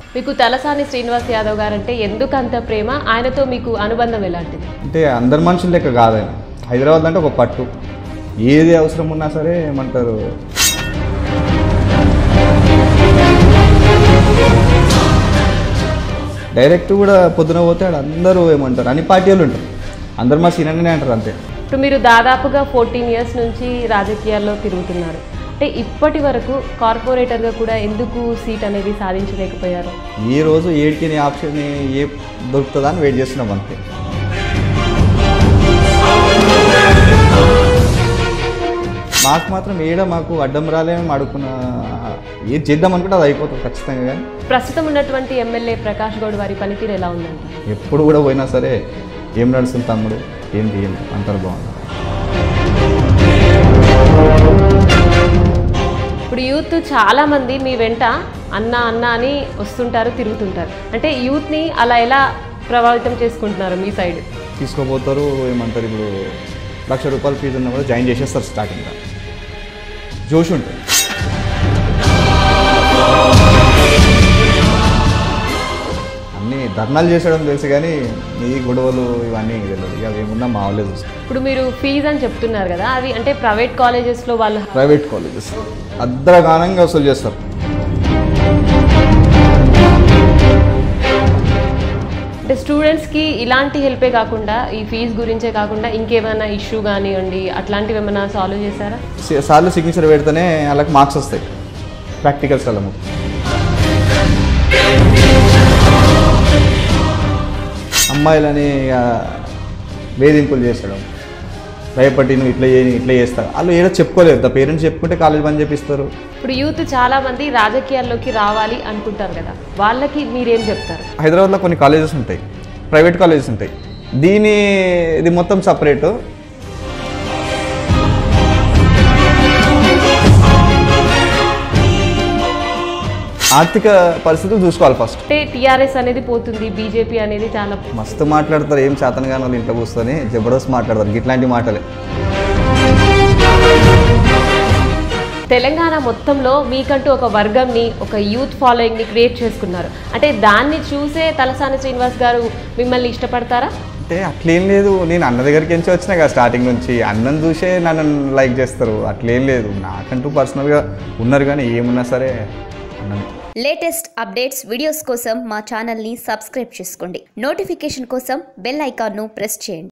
మీకు తలసాని శ్రీనివాస్ యాదవ్ గారు అంటే ఎందుకు అంత ప్రేమ ఆయనతో మీకు అనుబంధం ఎలాంటిది అంటే అందరి మనుషుల లెక్క కాదని హైదరాబాద్ అంటే ఒక పట్టు ఏది అవసరం ఉన్నా సరే ఏమంటారు డైరెక్ట్ కూడా పొద్దున పోతే ఆడ అందరూ ఏమంటారు అన్ని పార్టీ వాళ్ళు ఉంటారు అందరు మా సీనియర్నే అంటారు అంతే ఇప్పుడు మీరు దాదాపుగా ఫోర్టీన్ ఇయర్స్ నుంచి రాజకీయాల్లో తిరుగుతున్నారు అంటే ఇప్పటి వరకు కార్పొరేటర్గా కూడా ఎందుకు సీట్ అనేది సాధించలేకపోయారు ఈ రోజు ఏడికి ఆప్షన్ ఏ దొరుకుతుందా అని వెయిట్ చేస్తున్నాం అంతే మాకు మాత్రం ఏడ మాకు అడ్డం రాలే మేము అడుక్కున్న ఏది చేద్దాం అనుకుంటే అది అయిపోతుంది ఖచ్చితంగా కానీ ప్రస్తుతం ఉన్నటువంటి ఎమ్మెల్యే ప్రకాష్ గౌడ్ వారి పనితీరు ఎలా ఉందంట ఎప్పుడు కూడా పోయినా సరే ఏం నడుస్తుంది తమ్ముడు ఏంటి ఏం అంటారు బాగుంది ఇప్పుడు యూత్ చాలా మంది మీ వెంట అన్న అన్న అని వస్తుంటారు తిరుగుతుంటారు అంటే యూత్ని అలా ఎలా ప్రభావితం చేసుకుంటున్నారు మీ సైడ్ తీసుకోపోతారు ఏమంటారు ఇప్పుడు లక్ష రూపాయల ఫీజు ఉన్నా కూడా జాయిన్ చేసేస్తారు స్టార్టింగ్లో జోష్ ఉంటుంది అన్నీ ధర్నాలు చేసడం తెలుసు కానీ ఈ గొడవలు ఇవన్నీ తెలియదు ఇక ఏమున్నా మా వాళ్ళే చూస్తారు ఇప్పుడు మీరు ఫీజు అని చెప్తున్నారు కదా అవి అంటే ప్రైవేట్ కాలేజెస్లో వాళ్ళు ప్రైవేట్ కాలేజెస్ అద్రగానంగా వసూలు చేస్తారు అంటే స్టూడెంట్స్కి ఇలాంటి హెల్పే కాకుండా ఈ ఫీజు గురించే కాకుండా ఇంకేమైనా ఇష్యూ కానివ్వండి అట్లాంటివి ఏమైనా సాల్వ్ చేశారా సి- సార్లు సిగ్నేచర్ పెడితేనే వాళ్ళకి మార్క్స్ వస్తాయి ప్రాక్టికల్స్ వాళ్ళము అమ్మాయిలని ఇక వేధింపులు చేసడం భయపడి నువ్వు ఇట్లా చేయి ఇట్లా చేస్తావు వాళ్ళు ఏదో చెప్పుకోలేరు పేరెంట్స్ చెప్పుకుంటే కాలేజ్ బంద్ చేపిస్తారు ఇప్పుడు యూత్ చాలా మంది రాజకీయాల్లోకి రావాలి అనుకుంటారు కదా వాళ్ళకి మీరేం చెప్తారు హైదరాబాద్లో కొన్ని కాలేజెస్ ఉంటాయి ప్రైవేట్ కాలేజెస్ ఉంటాయి దీని ఇది మొత్తం సపరేటు ఆర్థిక పరిస్థితులు చూసుకోవాలి ఫస్ట్ అంటే టీఆర్ఎస్ అనేది పోతుంది బీజేపీ అనేది చాలా మస్తు మాట్లాడతారు ఏం చేతన కానీ వాళ్ళు ఇంట్లో కూర్చొని జబర్దస్త్ మాట్లాడతారు ఇట్లాంటి మాటలే తెలంగాణ మొత్తంలో మీకంటూ ఒక వర్గంని ఒక యూత్ ఫాలోయింగ్ని క్రియేట్ చేసుకున్నారు అంటే దాన్ని చూసే తలసాని శ్రీనివాస్ గారు మిమ్మల్ని ఇష్టపడతారా అంటే అట్లేం లేదు నేను అన్న దగ్గరికి నుంచి వచ్చినా కదా స్టార్టింగ్ నుంచి అన్నం చూసే నన్ను లైక్ చేస్తారు అట్లేం లేదు నాకంటూ పర్సనల్గా ఉన్నారు కానీ ఏమున్నా సరే అన్నమే లేటెస్ట్ అప్డేట్స్ వీడియోస్ కోసం మా ఛానల్ని సబ్స్క్రైబ్ చేసుకోండి నోటిఫికేషన్ కోసం బెల్ ఐకాన్ను ప్రెస్ చేయండి